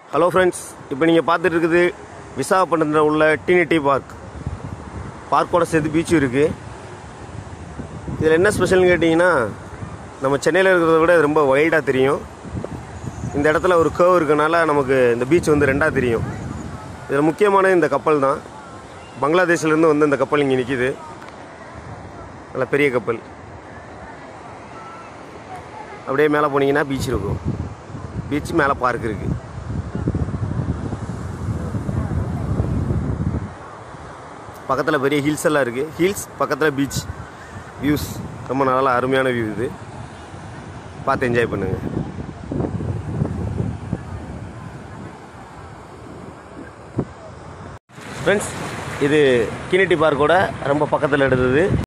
hello friends இப்போ நீங்கள் பார்த்துட்டு இருக்குது விசாகப்பட்டினத்தில் உள்ள டினிட்டி பார்க் பார்க்கோட சேர்த்து பீச்சும் இருக்குது இதில் என்ன ஸ்பெஷல்னு கேட்டிங்கன்னா நம்ம சென்னையில் இருக்கிறத விட இது ரொம்ப வைல்டாக தெரியும் இந்த இடத்துல ஒரு கேவ் இருக்கனால நமக்கு இந்த பீச் வந்து ரெண்டாக தெரியும் இதில் முக்கியமானது இந்த கப்பல் தான் பங்களாதேஷ்லேருந்து வந்து இந்த கப்பல் இங்கே நிற்கிது நல்ல பெரிய கப்பல் அப்படியே மேலே போனீங்கன்னா பீச் இருக்கும் பீச் மேலே பார்க் இருக்குது பக்கத்தில் பெரிய ஹில்ஸ் எல்லாம் இருக்குது ஹில்ஸ் பக்கத்தில் பீச் வியூஸ் ரொம்ப நல்லா அருமையான வியூ இது பார்த்து என்ஜாய் பண்ணுங்கள் ஃப்ரெண்ட்ஸ் இது கினிட்டி பார்க்கோட ரொம்ப பக்கத்தில் எடுத்தது